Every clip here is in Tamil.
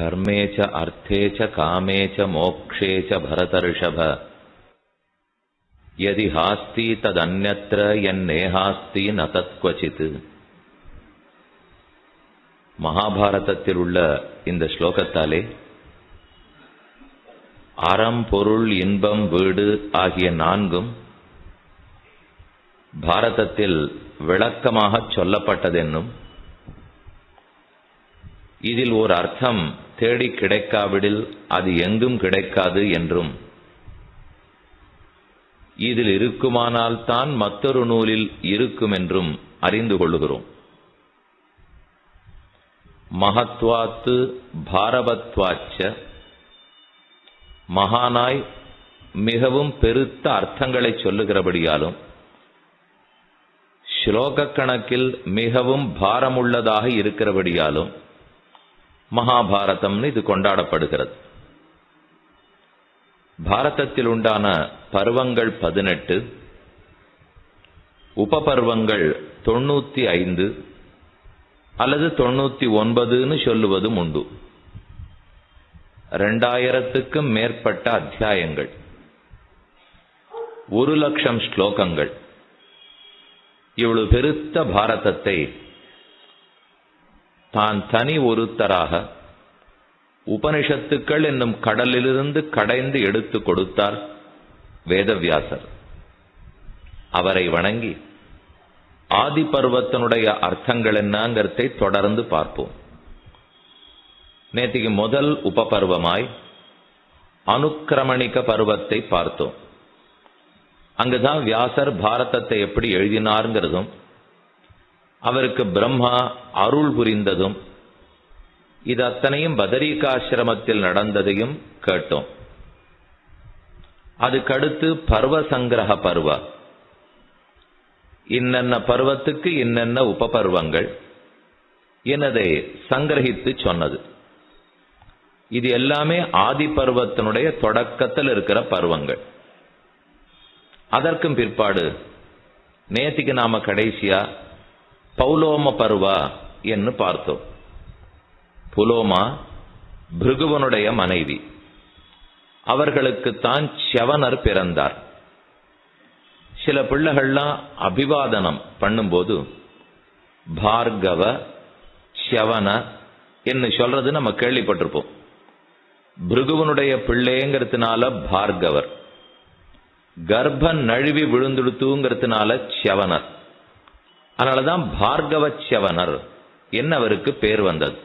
धर्मे च अर्थे च कामे च मोक्षे च भरतर्षभ यदि हास्ति तदन्यत्र यन्नेहास्ति न तत्क्वचित् மகாபாரதத்தில் உள்ள இந்த ஸ்லோகத்தாலே அறம் பொருள் இன்பம் வீடு ஆகிய நான்கும் பாரதத்தில் விளக்கமாக சொல்லப்பட்டதென்னும் இதில் ஒரு அர்த்தம் தேடி கிடைக்காவிடில் அது எங்கும் கிடைக்காது என்றும் இதில் இருக்குமானால் தான் மற்றொரு நூலில் இருக்கும் என்றும் அறிந்து கொள்ளுகிறோம் மகத்வாத்து பாரவத்வாச்ச மகானாய் மிகவும் பெருத்த அர்த்தங்களை சொல்லுகிறபடியாலும் ஸ்லோக கணக்கில் மிகவும் பாரமுள்ளதாக இருக்கிறபடியாலும் மகாபாரதம்னு இது கொண்டாடப்படுகிறது பாரதத்தில் உண்டான பருவங்கள் பதினெட்டு உபபர்வங்கள் தொண்ணூத்தி ஐந்து அல்லது தொண்ணூத்தி ஒன்பதுன்னு சொல்லுவதும் உண்டு ரெண்டாயிரத்துக்கும் மேற்பட்ட அத்தியாயங்கள் ஒரு லட்சம் ஸ்லோகங்கள் இவ்வளவு பெருத்த பாரதத்தை தான் தனி ஒருத்தராக உபனிஷத்துக்கள் என்னும் கடலிலிருந்து கடைந்து எடுத்து கொடுத்தார் வேதவியாசர் அவரை வணங்கி ஆதி பருவத்தினுடைய அர்த்தங்கள் என்னங்கிறதை தொடர்ந்து பார்ப்போம் நேற்றுக்கு முதல் உபபர்வமாய் அனுக்கிரமணிக பருவத்தை பார்த்தோம் அங்குதான் வியாசர் பாரதத்தை எப்படி எழுதினார்ங்கிறதும் அவருக்கு பிரம்மா அருள் புரிந்ததும் இது அத்தனையும் பதரிகாசிரமத்தில் நடந்ததையும் கேட்டோம் அதுக்கடுத்து பர்வ சங்கிரக பருவ இன்னென்ன பருவத்துக்கு இன்னென்ன உபபர்வங்கள் என்னதை சங்கிரகித்து சொன்னது இது எல்லாமே ஆதி பருவத்தினுடைய தொடக்கத்தில் இருக்கிற பருவங்கள் அதற்கும் பிற்பாடு நேத்திக்கு நாம கடைசியா பௌலோம பருவா என்று பார்த்தோம் புலோமா பிருகுவனுடைய மனைவி அவர்களுக்கு தான் செவனர் பிறந்தார் சில பிள்ளைகள்லாம் அபிவாதனம் பண்ணும்போது பார்கவ செவன என்று சொல்றது நம்ம கேள்விப்பட்டிருப்போம் பிருகுவனுடைய பிள்ளைங்கிறதுனால பார்கவர் கர்ப்ப நழுவி விழுந்துடுத்துங்கிறதுனால செவனர் அதனாலதான் பார்கவ செவனர் என்ன அவருக்கு பேர் வந்தது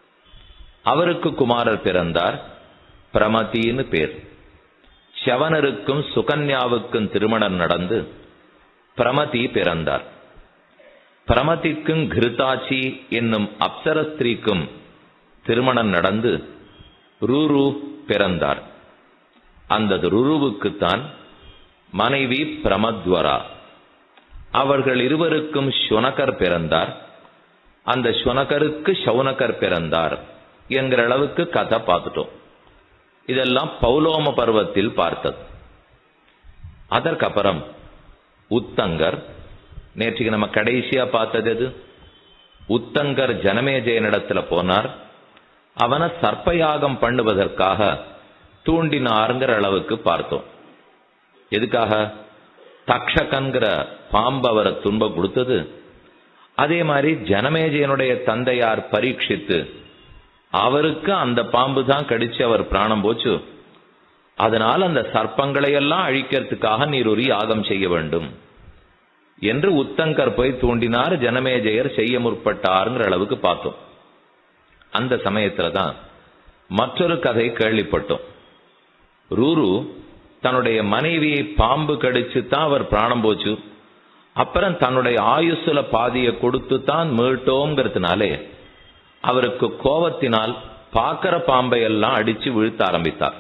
அவருக்கு குமாரர் பிறந்தார் பிரமதின்னு பேர் செவனருக்கும் சுகன்யாவுக்கும் திருமணம் நடந்து பிரமதி பிறந்தார் பிரமதிக்கும் கிருதாச்சி என்னும் அப்சரஸ்திரீக்கும் திருமணம் நடந்து ரூரு பிறந்தார் அந்த ருருவுக்குத்தான் மனைவி பிரமத்வரா அவர்கள் இருவருக்கும் சுனகர் பிறந்தார் அந்த சுனகருக்கு சவுனகர் பிறந்தார் என்கிற அளவுக்கு கதை பார்த்துட்டோம் இதெல்லாம் பௌலோம பருவத்தில் பார்த்தது அதற்கப்புறம் உத்தங்கர் நேற்றுக்கு நம்ம கடைசியா பார்த்தது எது உத்தங்கர் ஜனமேஜயனிடத்துல போனார் அவனை சர்ப்பயாகம் பண்ணுவதற்காக தூண்டினாருங்கிற அளவுக்கு பார்த்தோம் எதுக்காக தக்ஷகன்கிற பாம்பு அவரை துன்பம் கொடுத்தது அதே மாதிரி ஜனமேஜயனுடைய தந்தையார் பரீட்சித்து அவருக்கு அந்த பாம்பு தான் கடிச்சு அவர் பிராணம் போச்சு அதனால் அந்த சர்ப்பங்களை எல்லாம் அழிக்கிறதுக்காக நீர் ஒரு யாகம் செய்ய வேண்டும் என்று உத்தங்கர் போய் தூண்டினார் ஜனமேஜயர் செய்ய முற்பட்டாருங்கிற அளவுக்கு பார்த்தோம் அந்த சமயத்துல தான் மற்றொரு கதை கேள்விப்பட்டோம் ரூரு தன்னுடைய மனைவியை பாம்பு கடிச்சு தான் அவர் பிராணம் போச்சு அப்புறம் தன்னுடைய ஆயுசுல பாதியை கொடுத்து தான் மீட்டோங்கிறதுனாலே அவருக்கு கோபத்தினால் பாக்கற பாம்பை எல்லாம் அடிச்சு வீழ்த்த ஆரம்பித்தார்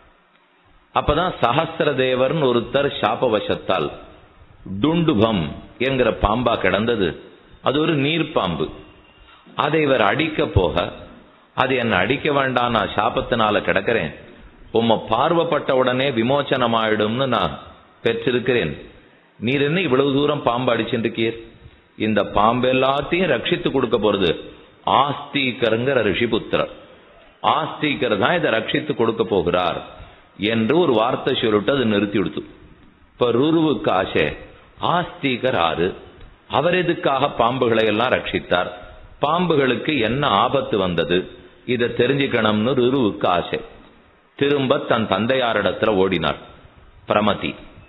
அப்பதான் சஹசிர தேவர்னு ஒருத்தர் சாபவசத்தால் டுண்டுபம் என்கிற பாம்பா கிடந்தது அது ஒரு நீர் பாம்பு அதை இவர் அடிக்க போக அது என்ன அடிக்க வேண்டாம் நான் சாபத்தினால கிடக்கிறேன் உம்ம பார்வப்பட்ட உடனே விமோச்சனமாயிடும்னு நான் பெற்றிருக்கிறேன் நீர் என்ன இவ்வளவு தூரம் பாம்பு அடிச்சுருக்கீர் இந்த பாம்பு எல்லாத்தையும் ரட்சித்து கொடுக்க போறது ஆஸ்தீகருங்கிற ரிஷிபுத்திரர் ஆஸ்திகர் தான் இதை ரட்சித்து கொடுக்க போகிறார் என்று ஒரு வார்த்தை சொல்லிட்டு அது நிறுத்தி விடுத்து இப்ப ருருவுக்கு ஆசை ஆஸ்திகர் ஆறு அவர் எதுக்காக பாம்புகளை எல்லாம் ரட்சித்தார் பாம்புகளுக்கு என்ன ஆபத்து வந்தது இதை தெரிஞ்சுக்கணும்னு ருருவுக்கு ஆசை திரும்ப தன் தந்தையாரிடத்துல ஓடினார் பிரமதி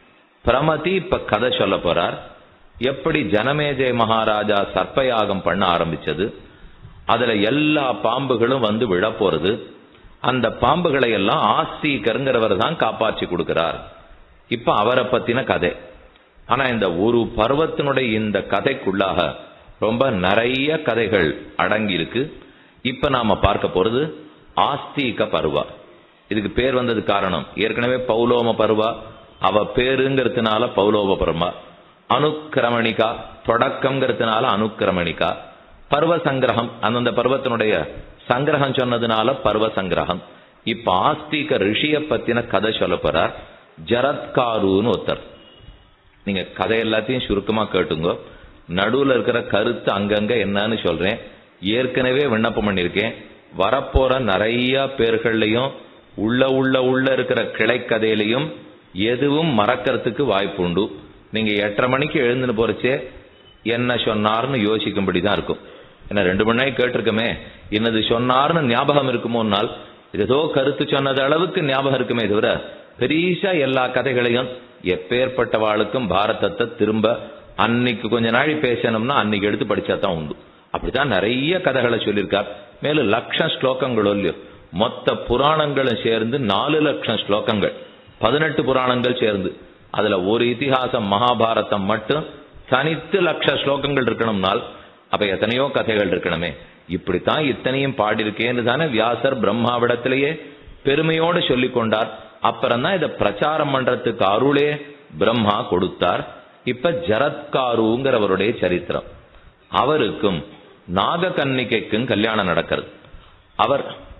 பிரமதி இப்ப கதை சொல்ல போறார் எப்படி ஜனமேஜய மகாராஜா சர்ப்பயாகம் பண்ண ஆரம்பிச்சது அதுல எல்லா பாம்புகளும் வந்து விழப்போறது அந்த பாம்புகளை எல்லாம் ஆஸ்திகருங்கிறவர் தான் காப்பாற்றி கொடுக்கிறார் இப்ப அவரை பத்தின கதை ஆனா இந்த ஒரு பருவத்தினுடைய இந்த கதைக்குள்ளாக ரொம்ப நிறைய கதைகள் அடங்கி இருக்கு இப்ப நாம பார்க்க போறது ஆஸ்தீக பருவா இதுக்கு பேர் வந்தது காரணம் ஏற்கனவே பௌலோம பருவா அவ பேருங்கிறதுனால பௌலோம பருவா அனுக்கிரமணிகா தொடக்கம்ங்கிறதுனால அனுக்கிரமணிகா பர்வ சங்கிரகம் அந்தந்த பருவத்தினுடைய சங்கிரகம் சொன்னதுனால பர்வ சங்கிரகம் இப்ப ஆஸ்திக ரிஷிய பத்தின கதை சொல்ல போறார் ஜரத்காருன்னு ஒருத்தர் நீங்க கதை எல்லாத்தையும் சுருக்கமா கேட்டுங்க நடுவுல இருக்கிற கருத்து அங்கங்க என்னன்னு சொல்றேன் ஏற்கனவே விண்ணப்பம் பண்ணிருக்கேன் வரப்போற நிறைய பேர்கள்லயும் உள்ள உள்ள உள்ள இருக்கிற கிளை கதையிலையும் எதுவும் மறக்கிறதுக்கு வாய்ப்பு உண்டு நீங்க எட்டரை மணிக்கு எழுந்துன்னு போறச்சே என்ன சொன்னார்னு யோசிக்கும்படி தான் இருக்கும் ஏன்னா ரெண்டு மணி நேரம் கேட்டிருக்கமே என்னது சொன்னார்னு ஞாபகம் இருக்குமோனால் ஏதோ கருத்து சொன்னது அளவுக்கு ஞாபகம் இருக்குமே தவிர பெரிசா எல்லா கதைகளையும் எப்பேற்பட்டவாளுக்கும் பாரதத்தை திரும்ப அன்னைக்கு கொஞ்ச நாள் பேசணும்னா அன்னைக்கு எடுத்து படிச்சா தான் உண்டு அப்படித்தான் நிறைய கதைகளை சொல்லியிருக்கார் மேலும் லட்சம் ஸ்லோகங்களோ இல்லையோ மொத்த புராணங்களும் சேர்ந்து நாலு லட்சம் ஸ்லோகங்கள் பதினெட்டு புராணங்கள் சேர்ந்து அதுல ஒரு இதிகாசம் மகாபாரதம் மட்டும் தனித்து லட்ச ஸ்லோகங்கள் இருக்கணும்னால் அப்ப எத்தனையோ கதைகள் இருக்கணுமே இப்படித்தான் இத்தனையும் பாடியிருக்கேன்னு தானே வியாசர் பிரம்மாவிடத்திலேயே பெருமையோடு சொல்லிக் கொண்டார் அப்புறம் தான் இதை பிரச்சாரம் பண்றதுக்கு அருளே பிரம்மா கொடுத்தார் இப்ப ஜரத்காருங்கிறவருடைய சரித்திரம் அவருக்கும் நாககன்னிகைக்கும் கல்யாணம் நடக்கிறது அவர்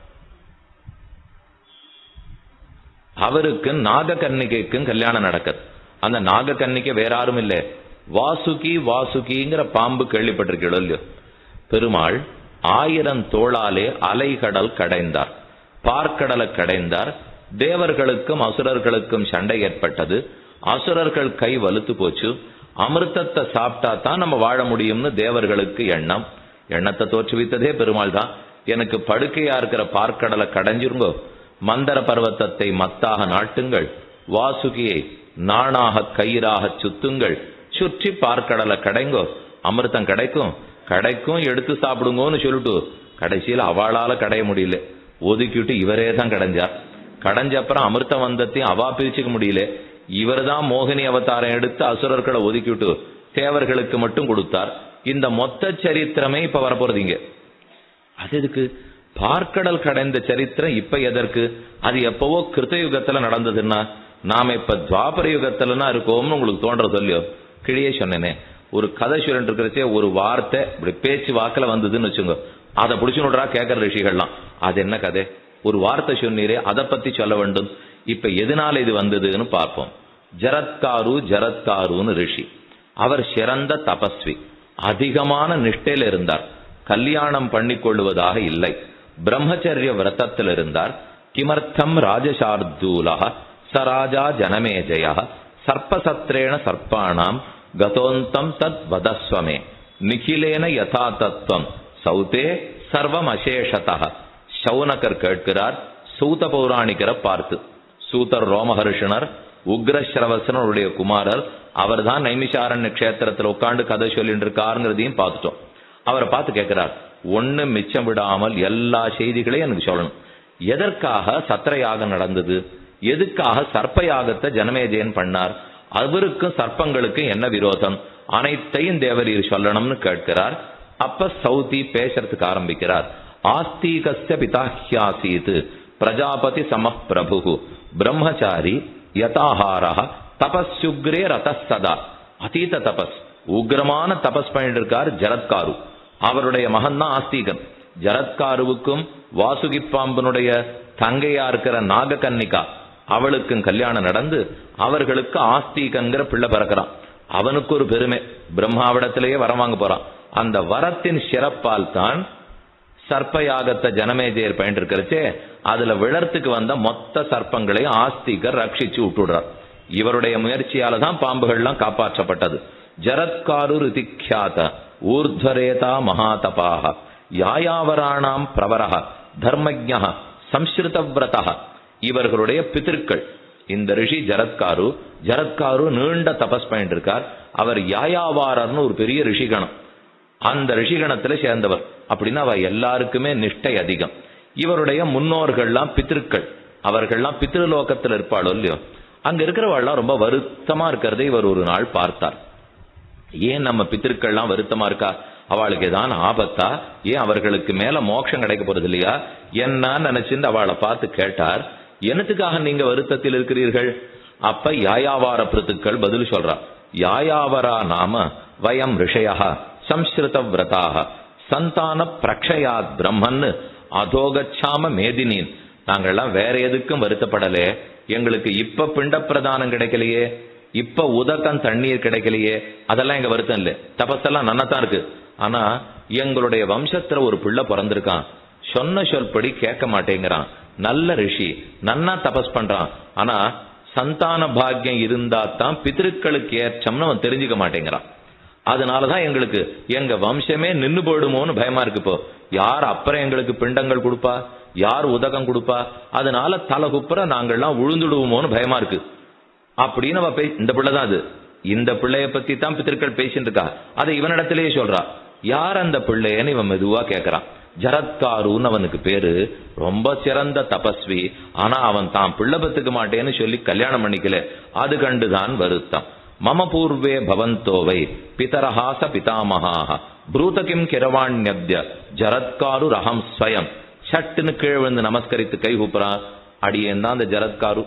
அவருக்கு நாககன்னிகைக்கும் கல்யாணம் நடக்குது அந்த நாககன்னிகை வேற யாரும் இல்லை வாசுகி வாசுகிங்கிற பாம்பு கேள்விப்பட்டிருக்கீங்களோ இல்லையோ பெருமாள் ஆயிரம் தோளாலே அலைகடல் கடைந்தார் பார்க்கடலை கடைந்தார் தேவர்களுக்கும் அசுரர்களுக்கும் சண்டை ஏற்பட்டது அசுரர்கள் கை வலுத்து போச்சு அமிர்தத்தை சாப்பிட்டா தான் நம்ம வாழ முடியும்னு தேவர்களுக்கு எண்ணம் எண்ணத்தை தோற்றுவித்ததே பெருமாள் தான் எனக்கு படுக்கையா இருக்கிற பார்க்கடலை கடைஞ்சிருங்கோ மந்தர பர்வத்தத்தை மத்தாக நாட்டுங்கள் வாசுகியை நாணாக கயிறாக சுத்துங்கள் சுற்றி பார்க்கடலை கடைங்கோ அமிர்தம் கிடைக்கும் கிடைக்கும் எடுத்து சாப்பிடுங்கோன்னு சொல்லிட்டு கடைசியில் அவளால கடைய முடியல ஒதுக்கிட்டு இவரே தான் கடைஞ்சார் கடைஞ்ச அப்புறம் அமிர்த வந்தத்தையும் அவா பிரிச்சுக்க முடியல இவர் தான் மோகினி அவதாரம் எடுத்து அசுரர்களை ஒதுக்கிட்டு தேவர்களுக்கு மட்டும் கொடுத்தார் இந்த மொத்த சரித்திரமே இப்ப வரப்போறதுங்க அது எதுக்கு பார்க்கடல் கடைந்த சரித்திரம் இப்ப எதற்கு அது எப்பவோ கிருத்த யுகத்துல நடந்ததுன்னா நாம இப்ப துவாபர யுகத்துலனா இருக்கோம்னு உங்களுக்கு தோன்ற சொல்லியோ கிழியே சொன்னேனே ஒரு கதை சொல்லிட்டு இருக்கிறச்சே ஒரு வார்த்தை இப்படி பேச்சு வாக்குல வந்ததுன்னு வச்சுங்க அதை பிடிச்சுனுடா கேட்கற ரிஷிகள்லாம் அது என்ன கதை ஒரு வார்த்தை சொன்னீரே அதை பத்தி சொல்ல வேண்டும் இப்ப எதனால இது வந்ததுன்னு பார்ப்போம் ஜரத்காரு ஜரத்காருன்னு ரிஷி அவர் சிறந்த தபஸ்வி அதிகமான நிஷ்டையில இருந்தார் கல்யாணம் பண்ணிக் கொள்வதாக இல்லை பிரம்மச்சரிய விரதத்தில் இருந்தார் கிமர்த்தம் ராஜசார்தூலா சராஜா ஜனமேஜய சர்ப்பசத்ரேண சர்ப்பாணாம் கதோந்தம் தத் வதஸ்வமே நிகிலேன யதா தத்துவம் சௌதே சர்வம் அசேஷதா சௌனகர் கேட்கிறார் சூத பௌராணிகரை பார்த்து சூதர் ரோமஹர்ஷனர் உக்ரஸ்ரவசனுடைய குமாரர் அவர் தான் நைமிஷாரண்ய கஷேத்திரத்தில் உட்காந்து கதை சொல்லிட்டு இருக்காருங்கிறதையும் பார்த்துட்டோம் அவரை பார்த்து கேட்கிறார் ஒண்ணு மிச்சம் விடாமல் எல்லா செய்திகளையும் எனக்கு சொல்லணும் எதற்காக சத்திரயாகம் நடந்தது எதுக்காக சர்ப்ப யாகத்தை ஜனமேஜயன் பண்ணார் அவருக்கும் சர்ப்பங்களுக்கும் என்ன விரோதம் அனைத்தையும் தேவரீர் சொல்லணும்னு கேட்கிறார் அப்ப சௌதி பேசுறதுக்கு ஆரம்பிக்கிறார் ஆஸ்தீகஸ்ய பிதாஹ்யாசீத் பிரஜாபதி சம பிரபு பிரம்மச்சாரி யதாஹாரா தபஸ்யுக்ரே ரதசதா அதீத தபஸ் உக்ரமான தபஸ் பண்ணிட்டு இருக்கார் ஜரத்காரு அவருடைய மகன் தான் ஆஸ்தீகன் ஜரத்காருவுக்கும் வாசுகி பாம்பனுடைய தங்கையா இருக்கிற நாககன்னிகா அவளுக்கும் கல்யாணம் நடந்து அவர்களுக்கு ஆஸ்தீகன்கிற பிள்ளை பிறக்கிறான் அவனுக்கு ஒரு பெருமை பிரம்மாவிடத்திலேயே வரம் வாங்க போறான் அந்த வரத்தின் சிறப்பால் தான் சர்ப்ப யாகத்தை ஜனமேஜயர் பயன் இருக்கிறச்சே அதுல விழறதுக்கு வந்த மொத்த சர்ப்பங்களையும் ஆஸ்திகர் ரட்சிச்சு விட்டுடுறார் இவருடைய முயற்சியால தான் பாம்புகள்லாம் காப்பாற்றப்பட்டது ஜரத்காரு ரிதிக்யாத ஊர்ಧ್ವரேதா மகாதபாக யாயாவராணாம் பிரவரக தர்மஜா சம்ஸ்கிருதவிரதா இவர்களுடைய பிதிருக்கள் இந்த ரிஷி ஜரத்காரு ஜரத்காரு நீண்ட தபஸ் பண்ணிட்டு இருக்கார் அவர் யாயாவாரர்னு ஒரு பெரிய ரிஷிகணம் அந்த ரிஷிகணத்துல சேர்ந்தவர் அப்படின்னா அவ எல்லாருக்குமே நிஷ்டை அதிகம் இவருடைய முன்னோர்கள்லாம் பித்திருக்கள் அவர்கள்லாம் பித்ருலோகத்துல இருப்பாளோ இல்லையோ அங்க இருக்கிறவாள்லாம் ரொம்ப வருத்தமா இருக்கிறதை இவர் ஒரு நாள் பார்த்தார் ஏன் நம்ம பித்திருக்கள்லாம் வருத்தமா இருக்கா அவளுக்கு ஏதான் ஆபத்தா ஏன் அவர்களுக்கு மேல மோட்சம் கிடைக்க போறது இல்லையா என்ன நினைச்சுன்னு அவளை பார்த்து கேட்டார் என்னத்துக்காக நீங்க வருத்தத்தில் இருக்கிறீர்கள் அப்ப யாயாவார பிருத்துக்கள் பதில் சொல்றா யாயாவரா நாம வயம் ரிஷயா சம்ஸ்கிருத விரதாக சந்தான பிரக்ஷயாத் பிரம்மன் அதோகச்சாம மேதினீன் நாங்கள்லாம் வேற எதுக்கும் வருத்தப்படலே எங்களுக்கு இப்ப பிண்ட பிரதானம் கிடைக்கலையே இப்ப உதக்கம் தண்ணீர் கிடைக்கலையே அதெல்லாம் எங்க வருத்தம் இல்ல தபஸெல்லாம் நன்னதான் இருக்கு ஆனா எங்களுடைய வம்சத்துல ஒரு பிள்ளை பிறந்திருக்கான் சொன்ன சொல்படி கேட்க மாட்டேங்கிறான் நல்ல ரிஷி நன்னா தபஸ் பண்றான் ஆனா சந்தான பாக்கியம் இருந்தா தான் பித்திருக்களுக்கு ஏற்றம்னு அவன் தெரிஞ்சுக்க மாட்டேங்கிறான் அதனாலதான் எங்களுக்கு எங்க வம்சமே நின்னு போயிடுமோன்னு பயமா இருக்கு இப்போ யார் அப்புறம் எங்களுக்கு பிண்டங்கள் கொடுப்பா யார் உதகம் கொடுப்பா அதனால தலை குப்புற நாங்கள்லாம் உழுந்துடுவோமோன்னு பயமா இருக்கு அப்படின்னு அவ பே இந்த பிள்ளை தான் அது இந்த பிள்ளைய பத்தி தான் பித்திருக்கள் பேசிட்டு இருக்கா அதை இவனிடத்திலேயே சொல்றா யார் அந்த பிள்ளையன்னு இவன் மெதுவா கேக்குறான் ஜரத்காருன்னு அவனுக்கு பேரு ரொம்ப சிறந்த தபஸ்வி ஆனா அவன் தான் பிள்ளை பத்துக்க மாட்டேன்னு சொல்லி கல்யாணம் பண்ணிக்கல அது கண்டுதான் வருத்தம் மம பூர்வே பவந்தோவை பிதரஹாச பிதாமகாக ப்ரூத கிம் கிரவாண்யப்ய ஜரத்காரு ரகம் ஸ்வயம் சட்டுன்னு கீழ் விழுந்து நமஸ்கரித்து கை கூப்புறான் அடியேன் தான் அந்த ஜரத்காரு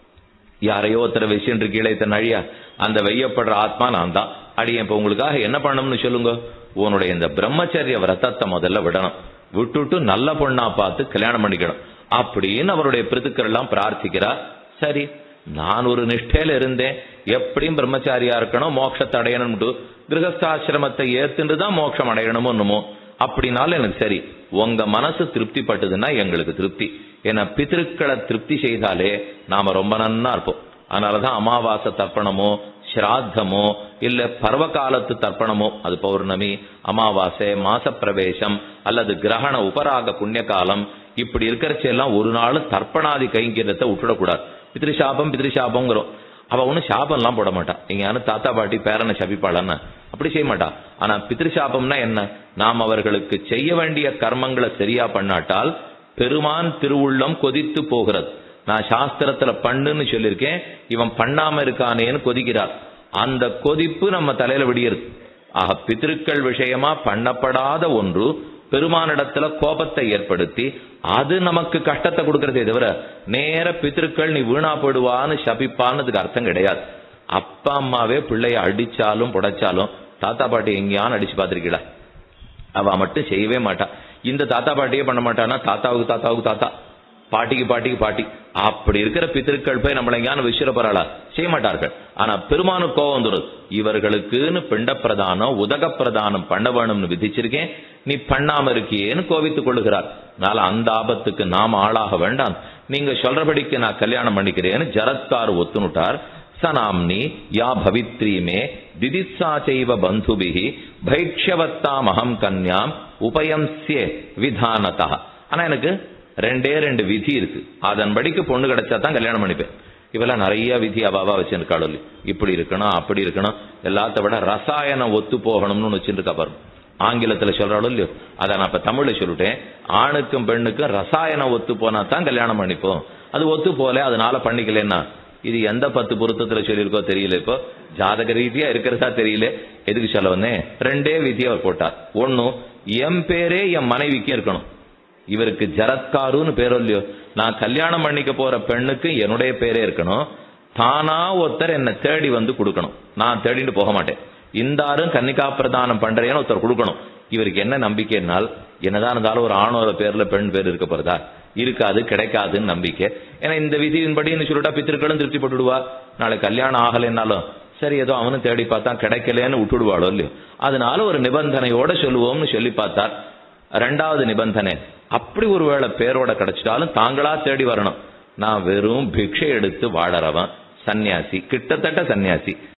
யாரையோ ஒருத்தர விஷயம் கீழே தன் அழியா அந்த வெய்யப்படுற ஆத்மா நான் தான் அடியேன் இப்ப உங்களுக்காக என்ன பண்ணணும்னு சொல்லுங்க உன்னுடைய இந்த பிரம்மச்சரிய விரதத்தை முதல்ல விடணும் விட்டுட்டு நல்ல பொண்ணா பார்த்து கல்யாணம் பண்ணிக்கணும் அப்படின்னு அவருடைய பிரித்துக்கள் எல்லாம் பிரார்த்திக்கிறா சரி நான் ஒரு நிஷ்டையில இருந்தேன் எப்படியும் பிரம்மச்சாரியா இருக்கணும் மோட்சத்தை அடையணும்ட்டு கிரகஸ்தாசிரமத்தை ஏத்துட்டு தான் மோட்சம் அடையணுமோ என்னமோ அப்படின்னாலும் எனக்கு சரி உங்க மனசு திருப்தி பட்டதுன்னா எங்களுக்கு திருப்தி ஏன்னா பித்திருக்களை திருப்தி செய்தாலே நாம ரொம்ப நன்னா இருப்போம் அதனாலதான் அமாவாசை தர்ப்பணமோ ஸ்ராத்தமோ இல்ல பருவ காலத்து தர்ப்பணமோ அது பௌர்ணமி அமாவாசை மாச பிரவேசம் அல்லது கிரகண உபராக புண்ணிய காலம் இப்படி இருக்கிறச்செல்லாம் ஒரு நாள் தர்ப்பணாதி கைங்கிறத விட்டுடக்கூடாது பித்ருஷாபம் பித்ருஷாபங்கிறோம் அவ ஒன்னும் சாபம்லாம் போட மாட்டா நீங்க யாரும் தாத்தா பாட்டி பேரனை சபிப்பாளான்னு அப்படி செய்ய மாட்டா ஆனா பித்ருஷாபம்னா என்ன நாம் அவர்களுக்கு செய்ய வேண்டிய கர்மங்களை சரியா பண்ணாட்டால் பெருமான் திருவுள்ளம் கொதித்து போகிறது நான் சாஸ்திரத்துல பண்ணுன்னு சொல்லியிருக்கேன் இவன் பண்ணாம இருக்கானேன்னு கொதிக்கிறார் அந்த கொதிப்பு நம்ம தலையில விடியறது ஆக பித்திருக்கள் விஷயமா பண்ணப்படாத ஒன்று பெருமானிடத்துல கோபத்தை ஏற்படுத்தி அது நமக்கு கஷ்டத்தை கொடுக்கறதே தவிர நேர பித்திருக்கள் நீ வீணா போயிடுவான்னு சபிப்பான்னதுக்கு அர்த்தம் கிடையாது அப்பா அம்மாவே பிள்ளைய அடிச்சாலும் புடைச்சாலும் தாத்தா பாட்டி எங்கேயான்னு அடிச்சு பார்த்திருக்கீங்களா அவ மட்டும் செய்யவே மாட்டா இந்த தாத்தா பாட்டியே பண்ண மாட்டானா தாத்தாவுக்கு தாத்தாவுக்கு தாத்தா பாட்டிக்கு பாட்டிக்கு பாட்டி அப்படி இருக்கிற பித்திருக்கள் போய் நம்மள எங்கேயான விசிற போறாளா செய்ய மாட்டார்கள் ஆனா பெருமானு கோவம் வந்துடும் இவர்களுக்குன்னு பிண்ட பிரதானம் உதக பிரதானம் பண்ண வேணும்னு விதிச்சிருக்கேன் நீ பண்ணாம இருக்கியேன்னு கோவித்துக் கொள்ளுகிறார் அதனால அந்த ஆபத்துக்கு நாம் ஆளாக வேண்டாம் நீங்க சொல்றபடிக்கு நான் கல்யாணம் பண்ணிக்கிறேன்னு ஜரத்கார் ஒத்துனுட்டார் சனாம்னி யா பவித்ரீமே திதிசா செய்வ பந்துபிகி பைக்ஷவத்தாம் அகம் கன்யாம் உபயம்சிய விதானதா ஆனா எனக்கு ரெண்டே ரெண்டு விதி இருக்கு அதன்படிக்கு பொண்ணு கிடைச்சா தான் கல்யாணம் பண்ணிப்பேன் இவெல்லாம் நிறைய விதி அவாவா வச்சிருக்காளோ இப்படி இருக்கணும் அப்படி இருக்கணும் எல்லாத்த விட ரசாயனம் ஒத்து போகணும்னு வச்சுருக்கா பாருங்க ஆங்கிலத்துல சொல்றாளோ இல்லையோ அதை நான் இப்ப தமிழ்ல சொல்லிட்டேன் ஆணுக்கும் பெண்ணுக்கும் ரசாயனம் ஒத்து போனா தான் கல்யாணம் பண்ணிப்போம் அது ஒத்து போல அதனால பண்ணிக்கலன்னா இது எந்த பத்து பொருத்தத்துல சொல்லியிருக்கோ தெரியல இப்போ ஜாதக ரீதியா இருக்கிறதா தெரியல எதுக்கு சொல்ல வந்தேன் ரெண்டே விதியை அவர் போட்டார் ஒன்னும் என் பேரே என் மனைவிக்கு இருக்கணும் இவருக்கு ஜரத்காருன்னு பேரோ இல்லையோ நான் கல்யாணம் பண்ணிக்க போற பெண்ணுக்கு என்னுடைய பேரே இருக்கணும் தானா ஒருத்தர் என்னை தேடி வந்து கொடுக்கணும் நான் தேடிட்டு போக மாட்டேன் இந்தாரும் கன்னிகா பிரதானம் பண்றேன்னு ஒருத்தர் கொடுக்கணும் இவருக்கு என்ன நம்பிக்கைனால் என்னதான் இருந்தாலும் ஒரு ஆணோர பேர்ல பெண் பேர் இருக்க போறதா இருக்காது கிடைக்காதுன்னு நம்பிக்கை ஏன்னா இந்த விதியின்படின்னு சொல்லிட்டா பித்திருக்களும் திருப்தி பட்டுடுவா நாளை கல்யாணம் ஆகலைன்னாலும் சரி ஏதோ அவனும் தேடி பார்த்தா கிடைக்கலன்னு விட்டுடுவாளோ இல்லையோ அதனால ஒரு நிபந்தனையோட சொல்லுவோம்னு சொல்லி பார்த்தார் ரெண்டாவது நிபந்தனை அப்படி ஒருவேளை பேரோட கிடைச்சிட்டாலும் தாங்களா தேடி வரணும் நான் வெறும் பிக்ஷை எடுத்து வாழறவன் சன்னியாசி கிட்டத்தட்ட சன்னியாசி